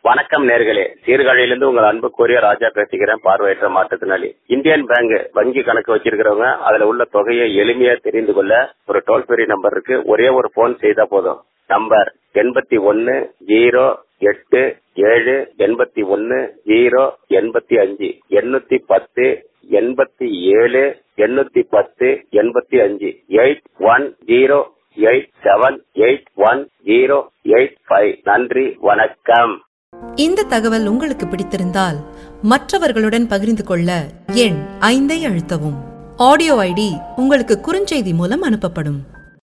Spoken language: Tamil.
வணக்கம் நேர்களே சீர்காழியிலிருந்து உங்கள் அன்புக்குரிய ராஜா பேசுகிறேன் பார்வையற்ற மாற்றுத்திறனாளி இந்தியன் பேங்க் வங்கி கணக்கு வச்சிருக்கிறவங்க அதுல உள்ள தொகையை எளிமையா தெரிந்து கொள்ள ஒரு டோல் ஃப்ரீ நம்பர் இருக்கு ஒரே ஒரு போன் செய்தா போதும் நம்பர் எண்பத்தி ஒன்னு ஜீரோ எட்டு ஏழு எண்பத்தி ஒன்னு ஜீரோ எண்பத்தி அஞ்சு எண்ணூத்தி பத்து எண்பத்தி ஏழு எண்ணூத்தி பத்து எண்பத்தி அஞ்சு eight one zero eight seven eight one zero eight five நன்றி வணக்கம் இந்த தகவல் உங்களுக்கு பிடித்திருந்தால் மற்றவர்களுடன் பகிர்ந்து கொள்ள எண் ஐந்தை அழுத்தவும் ஆடியோ ஐடி உங்களுக்கு குறுஞ்செய்தி மூலம் அனுப்பப்படும்